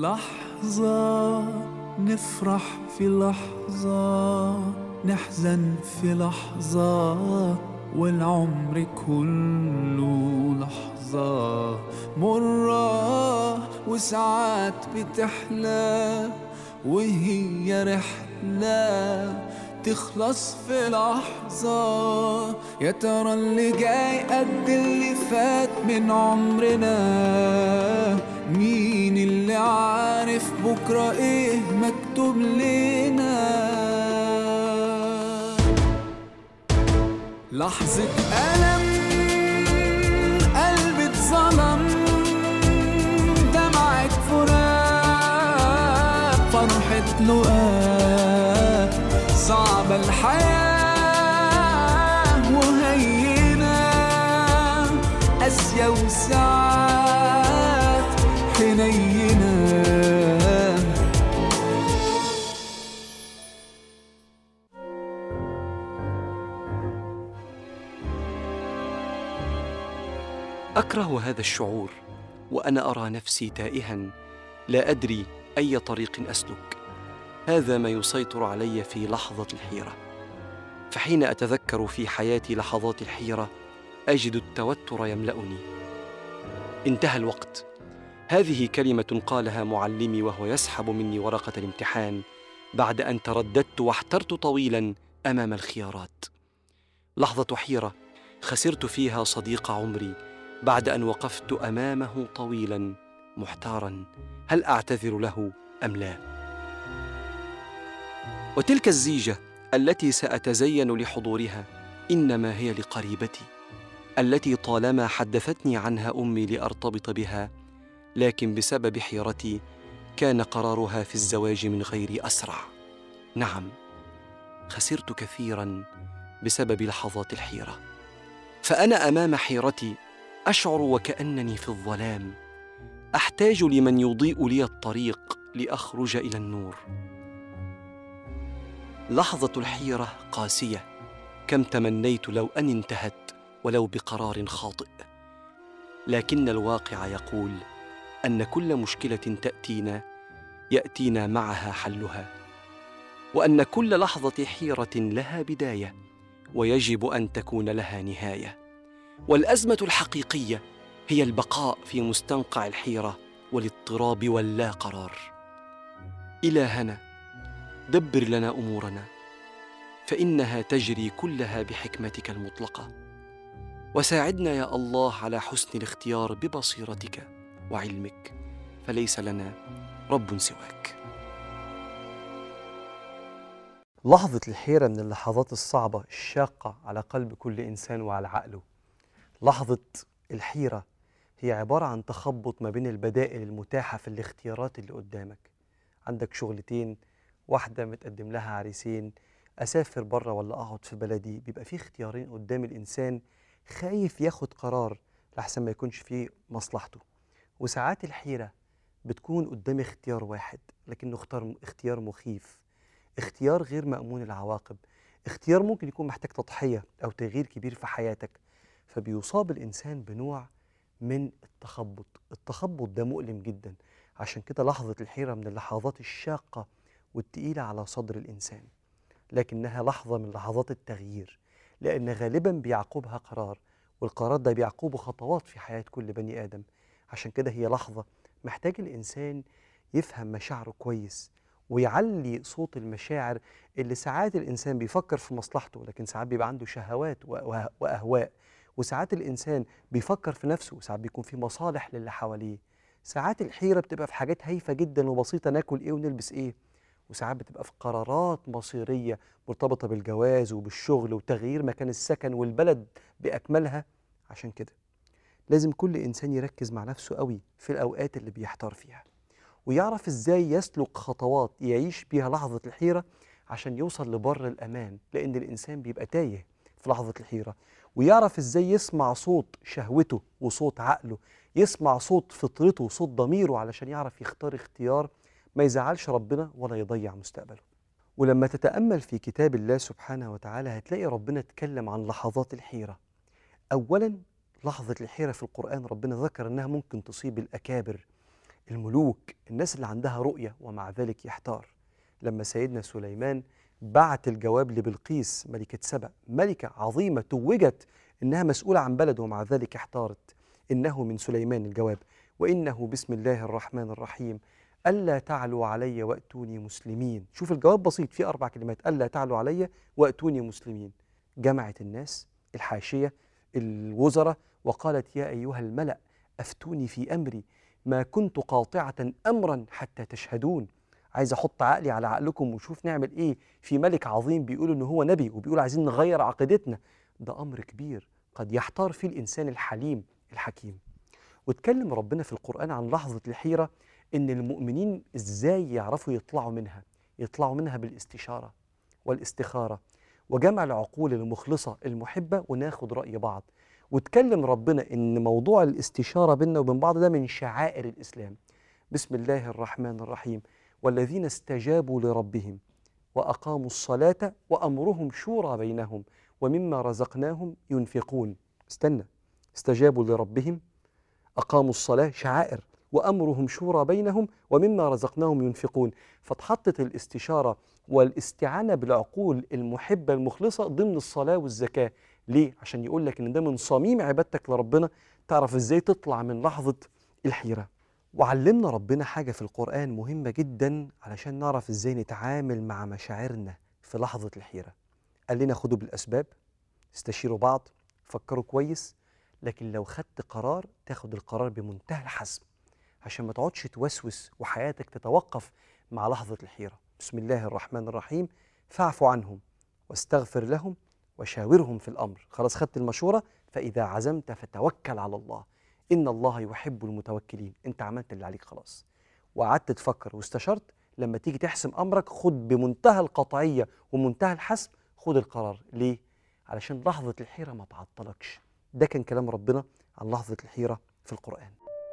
لحظة نفرح في لحظة نحزن في لحظة والعمر كله لحظة مرة وساعات بتحلى وهي رحلة تخلص في لحظة يا ترى اللي جاي قد اللي فات من عمرنا مين اللي عارف بكرة ايه مكتوب لنا لحظة ألم قلبي اتظلم دمعة فراق فرحة لقاء صعبة الحياة وهينة قاسية وساعات حنينة اكره هذا الشعور وانا ارى نفسي تائها لا ادري اي طريق اسلك هذا ما يسيطر علي في لحظه الحيره فحين اتذكر في حياتي لحظات الحيره اجد التوتر يملاني انتهى الوقت هذه كلمه قالها معلمي وهو يسحب مني ورقه الامتحان بعد ان ترددت واحترت طويلا امام الخيارات لحظه حيره خسرت فيها صديق عمري بعد ان وقفت امامه طويلا محتارا هل اعتذر له ام لا وتلك الزيجه التي ساتزين لحضورها انما هي لقريبتي التي طالما حدثتني عنها امي لارتبط بها لكن بسبب حيرتي كان قرارها في الزواج من غيري اسرع نعم خسرت كثيرا بسبب لحظات الحيره فانا امام حيرتي اشعر وكانني في الظلام احتاج لمن يضيء لي الطريق لاخرج الى النور لحظه الحيره قاسيه كم تمنيت لو ان انتهت ولو بقرار خاطئ لكن الواقع يقول ان كل مشكله تاتينا ياتينا معها حلها وان كل لحظه حيره لها بدايه ويجب ان تكون لها نهايه والازمه الحقيقيه هي البقاء في مستنقع الحيره والاضطراب واللا قرار الهنا دبر لنا امورنا فانها تجري كلها بحكمتك المطلقه وساعدنا يا الله على حسن الاختيار ببصيرتك وعلمك فليس لنا رب سواك لحظة الحيرة من اللحظات الصعبة الشاقة على قلب كل إنسان وعلى عقله لحظة الحيرة هي عبارة عن تخبط ما بين البدائل المتاحة في الاختيارات اللي قدامك عندك شغلتين واحدة متقدم لها عريسين أسافر بره ولا أقعد في بلدي بيبقى في اختيارين قدام الإنسان خايف ياخد قرار لحسن ما يكونش فيه مصلحته وساعات الحيرة بتكون قدام اختيار واحد لكنه اختار اختيار مخيف اختيار غير مأمون العواقب اختيار ممكن يكون محتاج تضحية أو تغيير كبير في حياتك فبيصاب الإنسان بنوع من التخبط التخبط ده مؤلم جدا عشان كده لحظة الحيرة من اللحظات الشاقة والتقيلة على صدر الإنسان لكنها لحظة من لحظات التغيير لأن غالبا بيعقبها قرار والقرار ده بيعقبه خطوات في حياة كل بني آدم عشان كده هي لحظة محتاج الإنسان يفهم مشاعره كويس ويعلي صوت المشاعر اللي ساعات الإنسان بيفكر في مصلحته لكن ساعات بيبقى عنده شهوات وأه- وأهواء وساعات الإنسان بيفكر في نفسه وساعات بيكون في مصالح للي حواليه ساعات الحيرة بتبقى في حاجات هايفة جدا وبسيطة ناكل إيه ونلبس إيه وساعات بتبقى في قرارات مصيرية مرتبطة بالجواز وبالشغل وتغيير مكان السكن والبلد بأكملها عشان كده لازم كل إنسان يركز مع نفسه قوي في الأوقات اللي بيحتار فيها ويعرف إزاي يسلك خطوات يعيش بيها لحظة الحيرة عشان يوصل لبر الأمان لأن الإنسان بيبقى تايه في لحظة الحيرة ويعرف إزاي يسمع صوت شهوته وصوت عقله يسمع صوت فطرته وصوت ضميره علشان يعرف يختار اختيار ما يزعلش ربنا ولا يضيع مستقبله ولما تتأمل في كتاب الله سبحانه وتعالى هتلاقي ربنا اتكلم عن لحظات الحيرة أولا لحظة الحيرة في القرآن ربنا ذكر أنها ممكن تصيب الأكابر الملوك الناس اللي عندها رؤية ومع ذلك يحتار لما سيدنا سليمان بعت الجواب لبلقيس ملكة سبأ ملكة عظيمة توجت إنها مسؤولة عن بلد ومع ذلك احتارت إنه من سليمان الجواب وإنه بسم الله الرحمن الرحيم ألا تعلوا علي وأتوني مسلمين شوف الجواب بسيط فيه أربع كلمات ألا تعلوا علي وأتوني مسلمين جمعت الناس الحاشية الوزراء وقالت يا أيها الملأ أفتوني في أمري ما كنت قاطعة أمرا حتى تشهدون عايز أحط عقلي على عقلكم ونشوف نعمل إيه في ملك عظيم بيقول إن هو نبي وبيقول عايزين نغير عقيدتنا ده أمر كبير قد يحتار فيه الإنسان الحليم الحكيم واتكلم ربنا في القرآن عن لحظة الحيرة إن المؤمنين إزاي يعرفوا يطلعوا منها يطلعوا منها بالاستشارة والاستخارة وجمع العقول المخلصة المحبة وناخد رأي بعض واتكلم ربنا إن موضوع الاستشارة بيننا وبين بعض ده من شعائر الإسلام بسم الله الرحمن الرحيم والذين استجابوا لربهم وأقاموا الصلاة وأمرهم شورى بينهم ومما رزقناهم ينفقون استنى استجابوا لربهم أقاموا الصلاة شعائر وأمرهم شورى بينهم ومما رزقناهم ينفقون فاتحطت الاستشارة والاستعانة بالعقول المحبة المخلصة ضمن الصلاة والزكاة ليه؟ عشان يقول لك إن ده من صميم عبادتك لربنا تعرف إزاي تطلع من لحظة الحيرة وعلمنا ربنا حاجة في القرآن مهمة جدا علشان نعرف إزاي نتعامل مع مشاعرنا في لحظة الحيرة قال لنا خدوا بالأسباب استشيروا بعض فكروا كويس لكن لو خدت قرار تاخد القرار بمنتهى الحزم عشان ما تقعدش توسوس وحياتك تتوقف مع لحظة الحيرة بسم الله الرحمن الرحيم فاعف عنهم واستغفر لهم وشاورهم في الأمر خلاص خدت المشورة فإذا عزمت فتوكل على الله إن الله يحب المتوكلين أنت عملت اللي عليك خلاص وقعدت تفكر واستشرت لما تيجي تحسم أمرك خد بمنتهى القطعية ومنتهى الحسم خد القرار ليه؟ علشان لحظة الحيرة ما تعطلكش ده كان كلام ربنا عن لحظة الحيرة في القرآن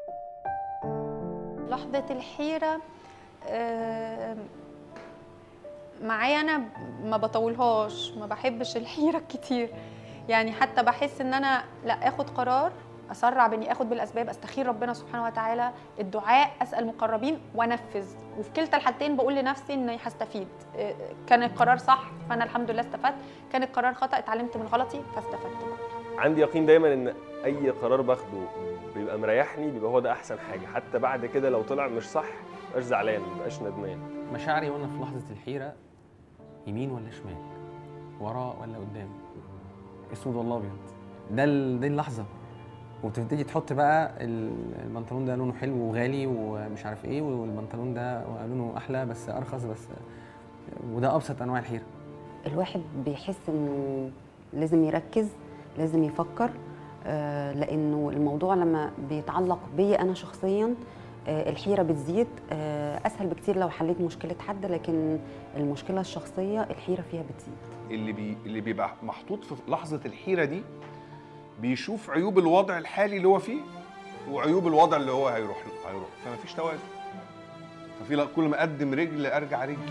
لحظة الحيرة آم، معايا أنا ما بطولهاش ما بحبش الحيرة كتير يعني حتى بحس إن أنا لا آخد قرار أسرع بإني آخد بالأسباب أستخير ربنا سبحانه وتعالى الدعاء أسأل مقربين وأنفذ وفي كلتا الحالتين بقول لنفسي إني هستفيد آه، كان القرار صح فأنا الحمد لله استفدت كان القرار خطأ اتعلمت من غلطي فاستفدت عندي يقين دايما ان اي قرار باخده بيبقى مريحني بيبقى هو ده احسن حاجه حتى بعد كده لو طلع مش صح مبقاش زعلان مبقاش ندمان مشاعري وانا في لحظه الحيره يمين ولا شمال ورا ولا قدام اسود ولا ابيض ده ال- دي اللحظه وتبتدي تحط بقى ال- البنطلون ده لونه حلو وغالي ومش عارف ايه والبنطلون ده لونه احلى بس ارخص بس وده ابسط انواع الحيره الواحد بيحس انه لازم يركز لازم يفكر آه، لانه الموضوع لما بيتعلق بيا انا شخصيا آه، الحيره بتزيد آه، اسهل بكتير لو حليت مشكله حد لكن المشكله الشخصيه الحيره فيها بتزيد اللي بي اللي بيبقى محطوط في لحظه الحيره دي بيشوف عيوب الوضع الحالي اللي هو فيه وعيوب الوضع اللي هو هيروح له هيروح فما فيش توازن ففي لا- كل ما اقدم رجل ارجع رجل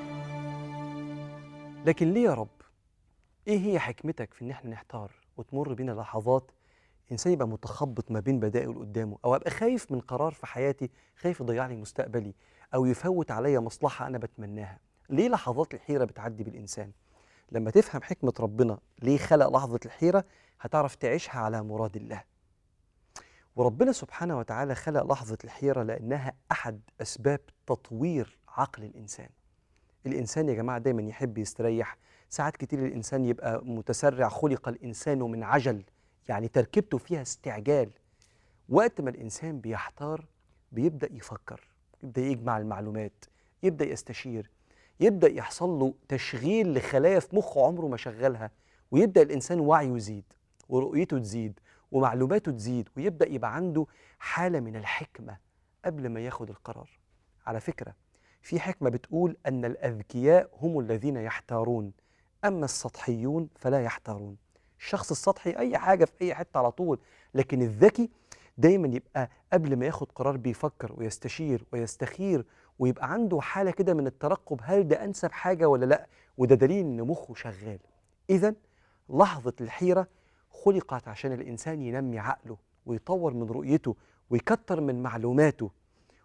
لكن ليه يا رب؟ ايه هي حكمتك في ان احنا نحتار وتمر بينا لحظات انسان يبقى متخبط ما بين بدائل قدامه او ابقى خايف من قرار في حياتي خايف يضيع لي مستقبلي او يفوت عليا مصلحه انا بتمناها ليه لحظات الحيره بتعدي بالانسان لما تفهم حكمه ربنا ليه خلق لحظه الحيره هتعرف تعيشها على مراد الله وربنا سبحانه وتعالى خلق لحظه الحيره لانها احد اسباب تطوير عقل الانسان الانسان يا جماعه دايما يحب يستريح ساعات كتير الانسان يبقى متسرع خلق الانسان من عجل يعني تركيبته فيها استعجال وقت ما الانسان بيحتار بيبدا يفكر يبدا يجمع المعلومات يبدا يستشير يبدا يحصل له تشغيل لخلايا في مخه عمره ما شغلها ويبدا الانسان وعيه يزيد ورؤيته تزيد ومعلوماته تزيد ويبدا يبقى عنده حاله من الحكمه قبل ما ياخد القرار على فكره في حكمه بتقول ان الاذكياء هم الذين يحتارون اما السطحيون فلا يحتارون الشخص السطحي اي حاجه في اي حته على طول لكن الذكي دايما يبقى قبل ما ياخد قرار بيفكر ويستشير ويستخير ويبقى عنده حاله كده من الترقب هل ده انسب حاجه ولا لا وده دليل ان مخه شغال اذا لحظه الحيره خلقت عشان الانسان ينمي عقله ويطور من رؤيته ويكتر من معلوماته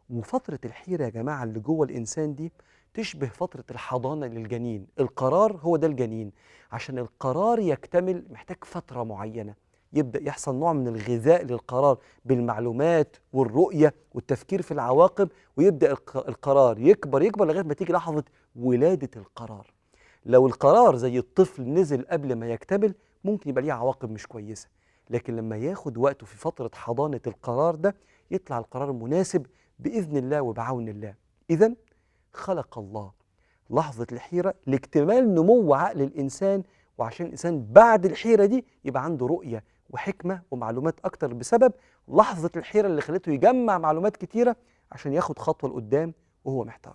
وفترة الحيرة يا جماعة اللي جوه الإنسان دي تشبه فترة الحضانة للجنين القرار هو ده الجنين عشان القرار يكتمل محتاج فترة معينة يبدأ يحصل نوع من الغذاء للقرار بالمعلومات والرؤية والتفكير في العواقب ويبدأ الق- القرار يكبر يكبر لغاية ما تيجي لحظة ولادة القرار لو القرار زي الطفل نزل قبل ما يكتمل ممكن يبقى ليه عواقب مش كويسة لكن لما ياخد وقته في فترة حضانة القرار ده يطلع القرار مناسب بإذن الله وبعون الله إذا خلق الله لحظة الحيرة لاكتمال نمو عقل الإنسان وعشان الإنسان بعد الحيرة دي يبقى عنده رؤية وحكمة ومعلومات أكتر بسبب لحظة الحيرة اللي خلته يجمع معلومات كتيرة عشان ياخد خطوة لقدام وهو محتار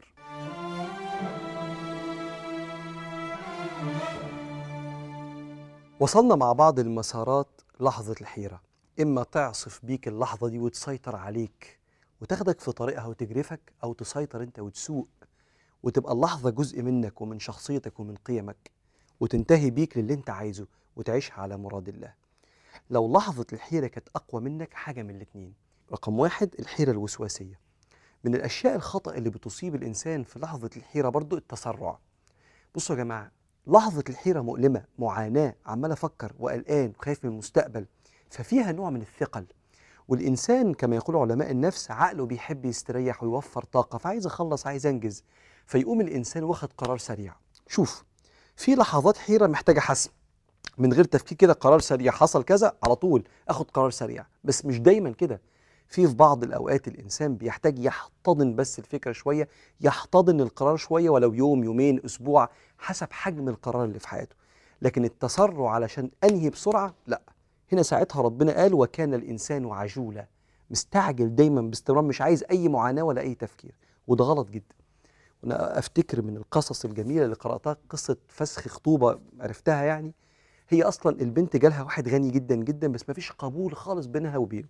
وصلنا مع بعض المسارات لحظة الحيرة إما تعصف بيك اللحظة دي وتسيطر عليك وتاخدك في طريقها وتجرفك أو تسيطر أنت وتسوق وتبقى اللحظة جزء منك ومن شخصيتك ومن قيمك وتنتهي بيك للي أنت عايزه وتعيشها على مراد الله لو لحظة الحيرة كانت أقوى منك حاجة من الاتنين رقم واحد الحيرة الوسواسية من الأشياء الخطأ اللي بتصيب الإنسان في لحظة الحيرة برضو التسرع بصوا يا جماعة لحظة الحيرة مؤلمة معاناة عمال أفكر وقلقان وخايف من المستقبل ففيها نوع من الثقل والإنسان كما يقول علماء النفس عقله بيحب يستريح ويوفر طاقة فعايز أخلص عايز أنجز فيقوم الإنسان واخد قرار سريع شوف في لحظات حيرة محتاجة حسم من غير تفكير كده قرار سريع حصل كذا على طول اخد قرار سريع بس مش دايما كده في في بعض الاوقات الانسان بيحتاج يحتضن بس الفكره شويه يحتضن القرار شويه ولو يوم يومين اسبوع حسب حجم القرار اللي في حياته لكن التسرع علشان انهي بسرعه لا هنا ساعتها ربنا قال وكان الانسان عجولا مستعجل دايما باستمرار مش عايز اي معاناه ولا اي تفكير وده غلط جدا وانا افتكر من القصص الجميله اللي قراتها قصه فسخ خطوبه عرفتها يعني هي اصلا البنت جالها واحد غني جدا جدا بس ما فيش قبول خالص بينها وبينه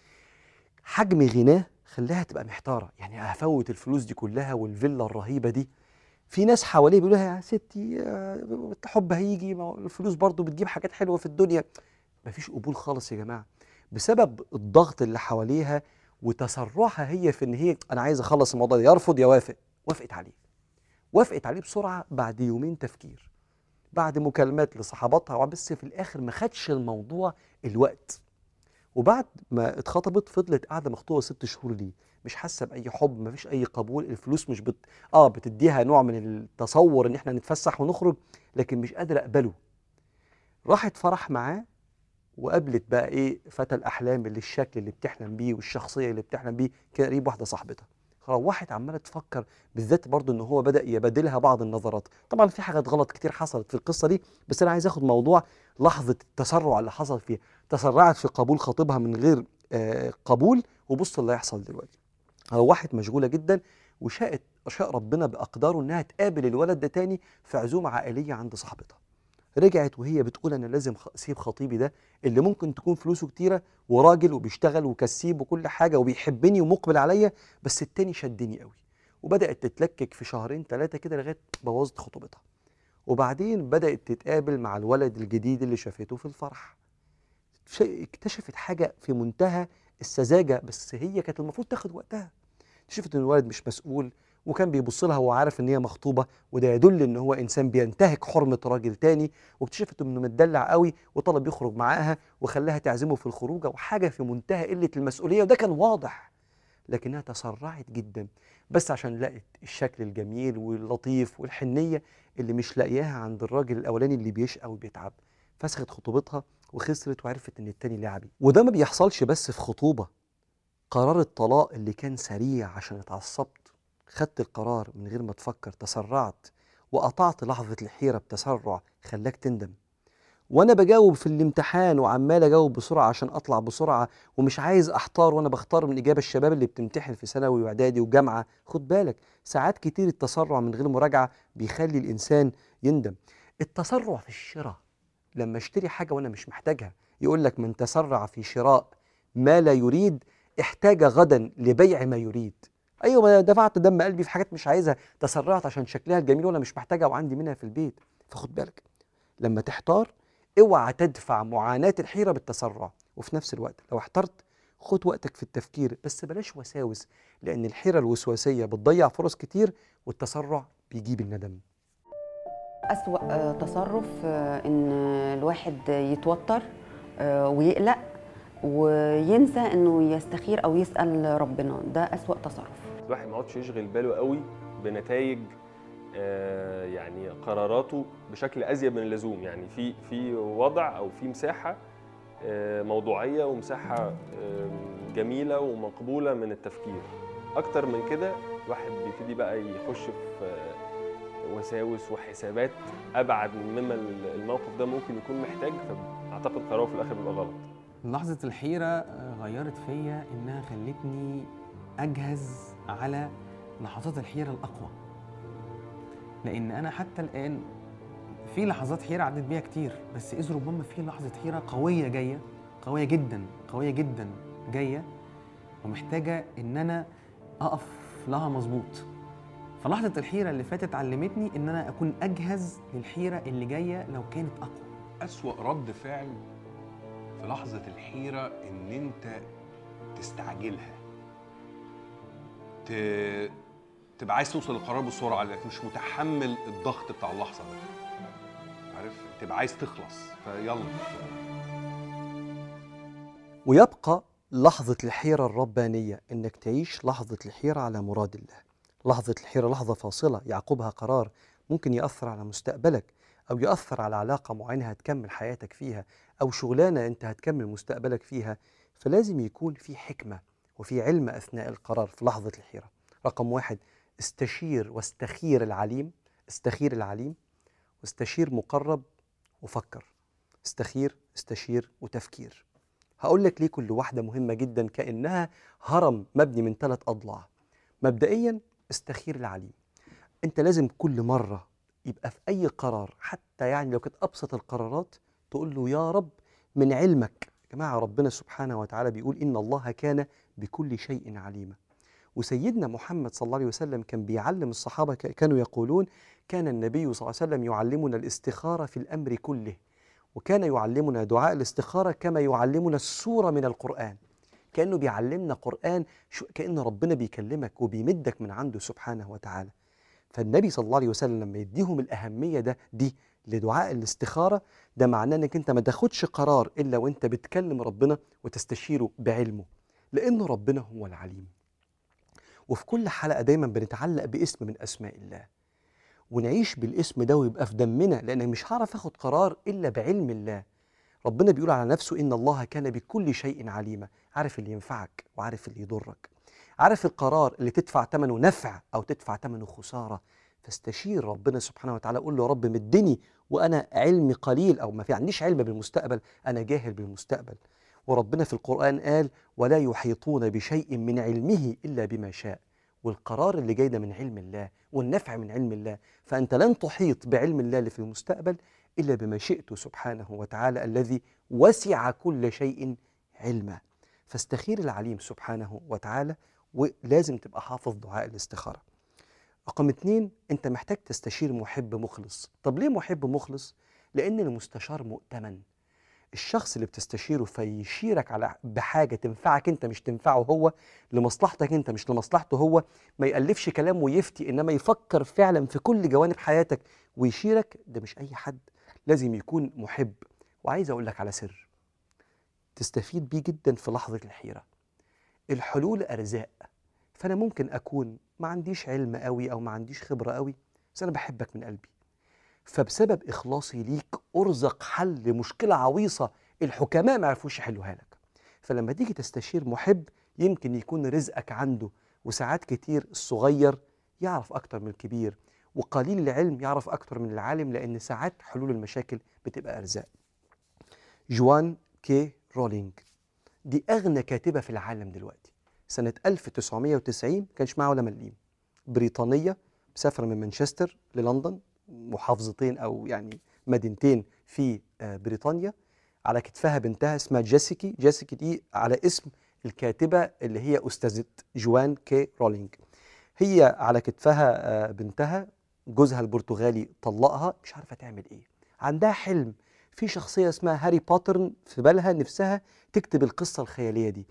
حجم غناه خلاها تبقى محتاره يعني هفوت الفلوس دي كلها والفيلا الرهيبه دي في ناس حواليه بيقولوا لها يا ستي آه، الحب هيجي ما هو الفلوس برضو بتجيب حاجات حلوه في الدنيا مفيش قبول خالص يا جماعه بسبب الضغط اللي حواليها وتسرعها هي في ان هي انا عايز اخلص الموضوع ده يرفض يوافق وافقت عليه وافقت عليه بسرعه بعد يومين تفكير بعد مكالمات لصحاباتها بس في الاخر ما خدش الموضوع الوقت وبعد ما اتخطبت فضلت قاعده مخطوبه ست شهور ليه مش حاسه باي حب ما فيش اي قبول الفلوس مش بت... اه بتديها نوع من التصور ان احنا نتفسح ونخرج لكن مش قادره اقبله راحت فرح معاه وقابلت بقى ايه فتى الاحلام اللي الشكل اللي بتحلم بيه والشخصيه اللي بتحلم بيه كان قريب واحده صاحبتها روحت عماله تفكر بالذات برضو ان هو بدا يبادلها بعض النظرات طبعا في حاجات غلط كتير حصلت في القصه دي بس انا عايز اخد موضوع لحظه التسرع اللي حصل فيها تسرعت في قبول خطيبها من غير آه قبول وبص اللي هيحصل دلوقتي روحت مشغوله جدا وشاءت شاء ربنا باقداره انها تقابل الولد ده تاني في عزومه عائليه عند صاحبتها رجعت وهي بتقول انا لازم خ- اسيب خطيبي ده اللي ممكن تكون فلوسه كتيره وراجل وبيشتغل وكسيب وكل حاجه وبيحبني ومقبل عليا بس التاني شدني قوي وبدات تتلكك في شهرين ثلاثه كده لغايه بوظت خطوبتها وبعدين بدات تتقابل مع الولد الجديد اللي شافته في الفرح ش- اكتشفت حاجه في منتهى السذاجه بس هي كانت المفروض تاخد وقتها اكتشفت ان الولد مش مسؤول وكان بيبص لها وهو عارف ان هي مخطوبه وده يدل ان هو انسان بينتهك حرمه راجل تاني واكتشفت انه متدلع قوي وطلب يخرج معاها وخلاها تعزمه في الخروجه وحاجه في منتهى قله المسؤوليه وده كان واضح لكنها تسرعت جدا بس عشان لقت الشكل الجميل واللطيف والحنيه اللي مش لاقياها عند الراجل الاولاني اللي بيشقى وبيتعب فسخت خطوبتها وخسرت وعرفت ان التاني لعبي وده ما بيحصلش بس في خطوبه قرار الطلاق اللي كان سريع عشان اتعصبت خدت القرار من غير ما تفكر تسرعت وقطعت لحظة الحيرة بتسرع خلاك تندم وانا بجاوب في الامتحان وعمال اجاوب بسرعه عشان اطلع بسرعه ومش عايز احتار وانا بختار من اجابه الشباب اللي بتمتحن في ثانوي واعدادي وجامعه خد بالك ساعات كتير التسرع من غير مراجعه بيخلي الانسان يندم التسرع في الشراء لما اشتري حاجه وانا مش محتاجها يقول لك من تسرع في شراء ما لا يريد احتاج غدا لبيع ما يريد ايوه ما دفعت دم قلبي في حاجات مش عايزها تسرعت عشان شكلها الجميل وانا مش محتاجها وعندي منها في البيت فخد بالك لما تحتار اوعى تدفع معاناة الحيرة بالتسرع وفي نفس الوقت لو احترت خد وقتك في التفكير بس بلاش وساوس لأن الحيرة الوسواسية بتضيع فرص كتير والتسرع بيجيب الندم أسوأ آه، تصرف آه، إن الواحد يتوتر آه، ويقلق وينسى إنه يستخير أو يسأل ربنا ده أسوأ تصرف الواحد ما يقعدش يشغل باله قوي بنتائج آه، يعني قراراته بشكل ازيد من اللزوم يعني في في وضع او في مساحه آه، موضوعيه ومساحه آه، جميله ومقبوله من التفكير اكتر من كده الواحد بيبتدي بقى يخش في آه، وساوس وحسابات ابعد مما الموقف ده ممكن يكون محتاج فاعتقد قراره في الاخر بيبقى غلط لحظة الحيرة آه، غيرت فيا إنها خلتني أجهز على لحظات الحيرة الأقوى لأن أنا حتى الآن في لحظات حيرة عدت بيها كتير بس إذ ربما في لحظة حيرة قوية جاية قوية جدا قوية جدا جاية ومحتاجة إن أنا أقف لها مظبوط فلحظة الحيرة اللي فاتت علمتني إن أنا أكون أجهز للحيرة اللي جاية لو كانت أقوى أسوأ رد فعل في لحظة الحيرة إن أنت تستعجلها ت... تبقى عايز توصل للقرار بسرعة لأنك مش متحمل الضغط بتاع اللحظة ده عارف تبقى عايز تخلص فيلا ويبقى لحظة الحيرة الربانية إنك تعيش لحظة الحيرة على مراد الله لحظة الحيرة لحظة فاصلة يعقبها قرار ممكن يأثر على مستقبلك أو يأثر على علاقة معينة هتكمل حياتك فيها أو شغلانة أنت هتكمل مستقبلك فيها فلازم يكون في حكمة وفي علم أثناء القرار في لحظة الحيرة رقم واحد استشير واستخير العليم استخير العليم واستشير مقرب وفكر استخير استشير وتفكير هقول لك ليه كل واحدة مهمة جدا كأنها هرم مبني من ثلاث أضلاع مبدئيا استخير العليم انت لازم كل مرة يبقى في أي قرار حتى يعني لو كانت أبسط القرارات تقول له يا رب من علمك يا جماعة ربنا سبحانه وتعالى بيقول إن الله كان بكل شيء عليما وسيدنا محمد صلى الله عليه وسلم كان بيعلم الصحابة ك- كانوا يقولون كان النبي صلى الله عليه وسلم يعلمنا الاستخارة في الأمر كله وكان يعلمنا دعاء الاستخارة كما يعلمنا السورة من القرآن كأنه بيعلمنا قرآن شو كأن ربنا بيكلمك وبيمدك من عنده سبحانه وتعالى فالنبي صلى الله عليه وسلم لما يديهم الأهمية ده دي لدعاء الاستخارة ده معناه انك انت ما تاخدش قرار الا وانت بتكلم ربنا وتستشيره بعلمه لانه ربنا هو العليم وفي كل حلقة دايما بنتعلق باسم من اسماء الله ونعيش بالاسم ده ويبقى في دمنا لان مش هعرف اخد قرار الا بعلم الله ربنا بيقول على نفسه ان الله كان بكل شيء عليما عارف اللي ينفعك وعارف اللي يضرك عارف القرار اللي تدفع ثمنه نفع او تدفع ثمنه خساره فاستشير ربنا سبحانه وتعالى قول له يا رب مدني وانا علمي قليل او ما في عنديش علم بالمستقبل انا جاهل بالمستقبل وربنا في القران قال ولا يحيطون بشيء من علمه الا بما شاء والقرار اللي جاي ده من علم الله والنفع من علم الله فانت لن تحيط بعلم الله اللي في المستقبل الا بما شئته سبحانه وتعالى الذي وسع كل شيء علما فاستخير العليم سبحانه وتعالى ولازم تبقى حافظ دعاء الاستخاره رقم اتنين انت محتاج تستشير محب مخلص طب ليه محب مخلص لان المستشار مؤتمن الشخص اللي بتستشيره فيشيرك على بحاجه تنفعك انت مش تنفعه هو لمصلحتك انت مش لمصلحته هو ما يالفش كلام ويفتي انما يفكر فعلا في كل جوانب حياتك ويشيرك ده مش اي حد لازم يكون محب وعايز اقول لك على سر تستفيد بيه جدا في لحظه الحيره الحلول ارزاق فانا ممكن اكون ما عنديش علم قوي او ما عنديش خبره قوي بس انا بحبك من قلبي فبسبب اخلاصي ليك ارزق حل لمشكله عويصه الحكماء ما عرفوش يحلوها لك فلما تيجي تستشير محب يمكن يكون رزقك عنده وساعات كتير الصغير يعرف اكتر من الكبير وقليل العلم يعرف اكتر من العالم لان ساعات حلول المشاكل بتبقى ارزاق جوان كي رولينج دي اغنى كاتبه في العالم دلوقتي سنه 1990 كانش معاها ولا مليم بريطانيه مسافره من مانشستر للندن محافظتين او يعني مدينتين في آه، بريطانيا على كتفها بنتها اسمها جيسيكي جيسيكي دي على اسم الكاتبه اللي هي استاذه جوان كي رولينج هي على كتفها آه، بنتها جوزها البرتغالي طلقها مش عارفه تعمل ايه عندها حلم في شخصيه اسمها هاري بوتر في بالها نفسها تكتب القصه الخياليه دي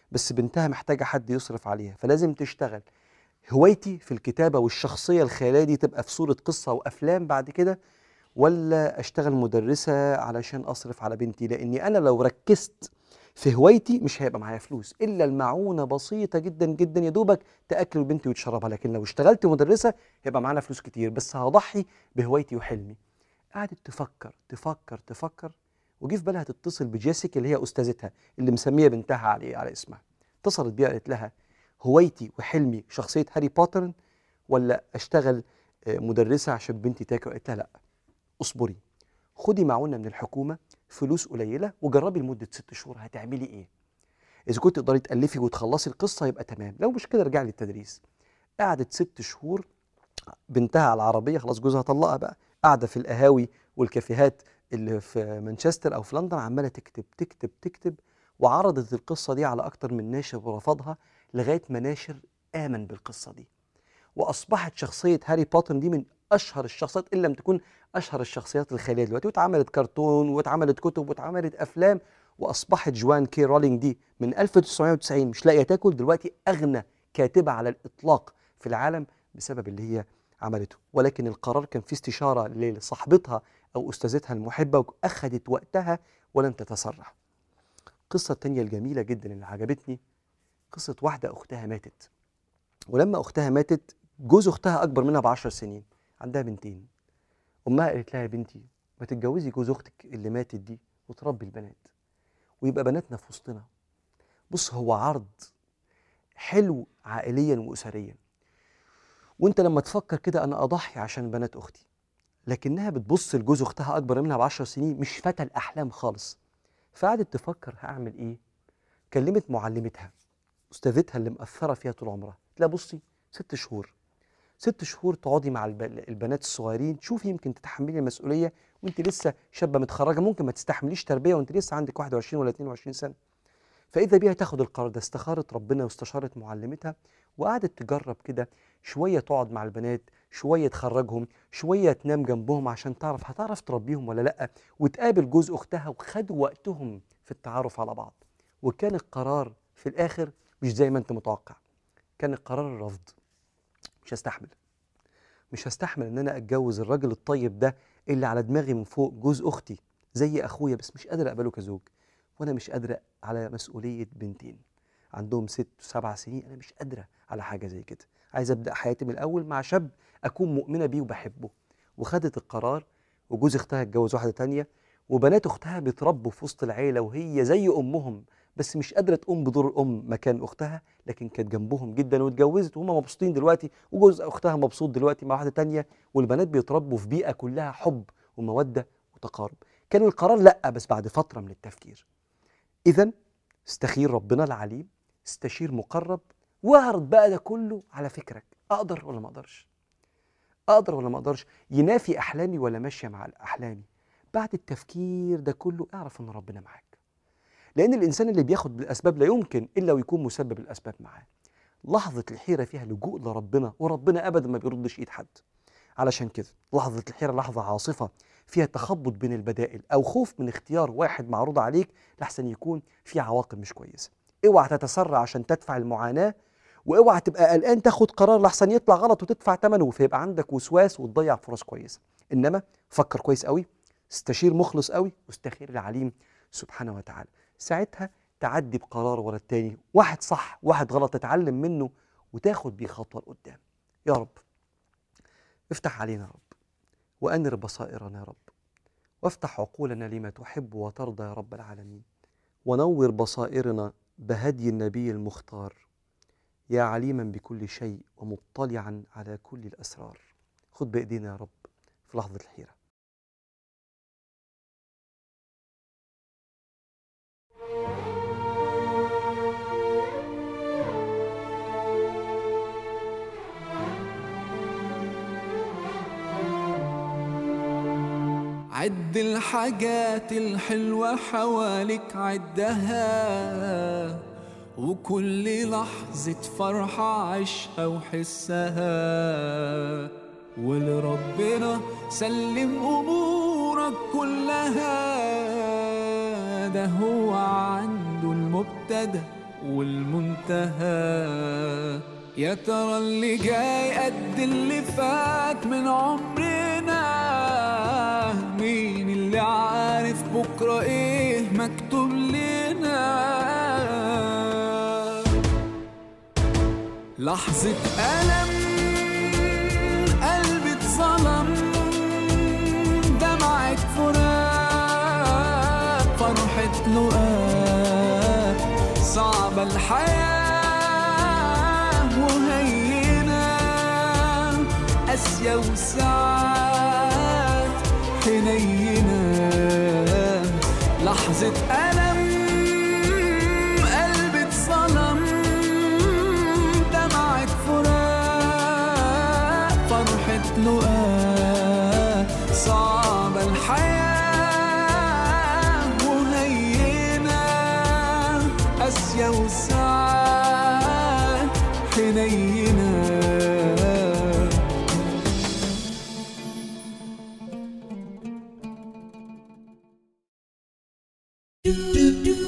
بس بنتها محتاجه حد يصرف عليها فلازم تشتغل هوايتي في الكتابه والشخصيه الخياليه دي تبقى في صوره قصه وافلام بعد كده ولا اشتغل مدرسه علشان اصرف على بنتي لاني انا لو ركزت في هوايتي مش هيبقى معايا فلوس الا المعونه بسيطه جدا جدا يا دوبك تاكل بنتي وتشربها لكن لو اشتغلت مدرسه هيبقى معانا فلوس كتير بس هضحي بهوايتي وحلمي قعدت تفكر تفكر تفكر وجي في بالها تتصل بجيسيكا اللي هي استاذتها اللي مسميه بنتها على على اسمها اتصلت بيها قالت لها هوايتي وحلمي شخصيه هاري بوتر ولا اشتغل آه، مدرسه عشان بنتي تاكل قالت لها لا اصبري خدي معونه من الحكومه فلوس قليله وجربي لمده ست شهور هتعملي ايه اذا كنت تقدري تالفي وتخلصي القصه يبقى تمام لو مش كده ارجعي للتدريس قعدت ست شهور بنتها على العربيه خلاص جوزها طلقها بقى قاعده في القهاوي والكافيهات اللي في مانشستر او في لندن عماله تكتب تكتب تكتب وعرضت القصه دي على اكتر من ناشر ورفضها لغايه ما ناشر امن بالقصه دي واصبحت شخصيه هاري بوتر دي من اشهر الشخصيات ان لم تكون اشهر الشخصيات الخياليه دلوقتي واتعملت كرتون واتعملت كتب واتعملت افلام واصبحت جوان كي رولينج دي من 1990 مش لاقيه تاكل دلوقتي اغنى كاتبه على الاطلاق في العالم بسبب اللي هي عملته ولكن القرار كان في استشاره لصاحبتها او استاذتها المحبه واخذت وقتها ولم تتسرع القصه التانية الجميله جدا اللي عجبتني قصه واحده اختها ماتت ولما اختها ماتت جوز اختها اكبر منها بعشر سنين عندها بنتين امها قالت لها يا بنتي ما تتجوزي جوز اختك اللي ماتت دي وتربي البنات ويبقى بناتنا في وسطنا بص هو عرض حلو عائليا واسريا وانت لما تفكر كده انا اضحي عشان بنات اختي لكنها بتبص لجوز اختها اكبر منها بعشر سنين مش فتى الاحلام خالص فقعدت تفكر هعمل ايه كلمت معلمتها استاذتها اللي مأثره فيها طول عمرها قالت لها بصي ست شهور ست شهور تقعدي مع الب- البنات الصغيرين شوفي يمكن تتحملي المسؤوليه وانت لسه شابه متخرجه ممكن ما تستحمليش تربيه وانت لسه عندك 21 ولا 22 سنه فاذا بيها تاخد القرار ده استخارت ربنا واستشارت معلمتها وقعدت تجرب كده شويه تقعد مع البنات شويه تخرجهم شويه تنام جنبهم عشان تعرف هتعرف تربيهم ولا لا وتقابل جوز اختها وخدوا وقتهم في التعرف على بعض وكان القرار في الاخر مش زي ما انت متوقع كان القرار الرفض مش هستحمل مش هستحمل ان انا اتجوز الراجل الطيب ده اللي على دماغي من فوق جوز اختي زي اخويا بس مش قادر اقبله كزوج وانا مش قادره على مسؤوليه بنتين عندهم ست وسبع سنين انا مش قادره على حاجه زي كده عايز ابدا حياتي من الاول مع شاب اكون مؤمنه بيه وبحبه وخدت القرار وجوز اختها اتجوز واحده تانية وبنات اختها بيتربوا في وسط العيله وهي زي امهم بس مش قادره تقوم بدور الام مكان اختها لكن كانت جنبهم جدا واتجوزت وهم مبسوطين دلوقتي وجوز اختها مبسوط دلوقتي مع واحده تانية والبنات بيتربوا في بيئه كلها حب وموده وتقارب كان القرار لا بس بعد فتره من التفكير اذا استخير ربنا العليم استشير مقرب واعرض بقى ده كله على فكرك اقدر ولا ما اقدرش اقدر ولا ما اقدرش ينافي احلامي ولا ماشيه مع احلامي بعد التفكير ده كله اعرف ان ربنا معاك لان الانسان اللي بياخد بالاسباب لا يمكن الا ويكون مسبب الاسباب معاه لحظه الحيره فيها لجوء لربنا وربنا ابدا ما بيردش ايد حد علشان كده لحظه الحيره لحظه عاصفه فيها تخبط بين البدائل او خوف من اختيار واحد معروض عليك لحسن يكون في عواقب مش كويسه اوعى تتسرع عشان تدفع المعاناه واوعى تبقى قلقان تاخد قرار لحسن يطلع غلط وتدفع ثمنه فيبقى عندك وسواس وتضيع فرص كويسه انما فكر كويس قوي استشير مخلص قوي واستخير العليم سبحانه وتعالى ساعتها تعدي بقرار ورا التاني واحد صح واحد غلط تتعلم منه وتاخد بيه خطوه لقدام يا رب افتح علينا يا رب وانر بصائرنا يا رب وافتح عقولنا لما تحب وترضى يا رب العالمين ونور بصائرنا بهدي النبي المختار يا عليما بكل شيء ومطلعا على كل الاسرار خد بايدينا يا رب في لحظه الحيره عد الحاجات الحلوة حواليك عدها وكل لحظة فرحة عيشها وحسها ولربنا سلم أمورك كلها ده هو عنده المبتدأ والمنتهى يا ترى اللي جاي قد اللي فات من عمرنا مين اللي عارف بكرة ايه مكتوب لنا لحظة ألم قلبي اتظلم دمعة فراق فرحة لقاء صعبة الحياة وهينة قاسية وساعات حنينة لحظة ألم قلبي اتظلم دمعة فراق فرحة لقاء صعبة الحياة وهينة قاسية وساعات حنينة do do do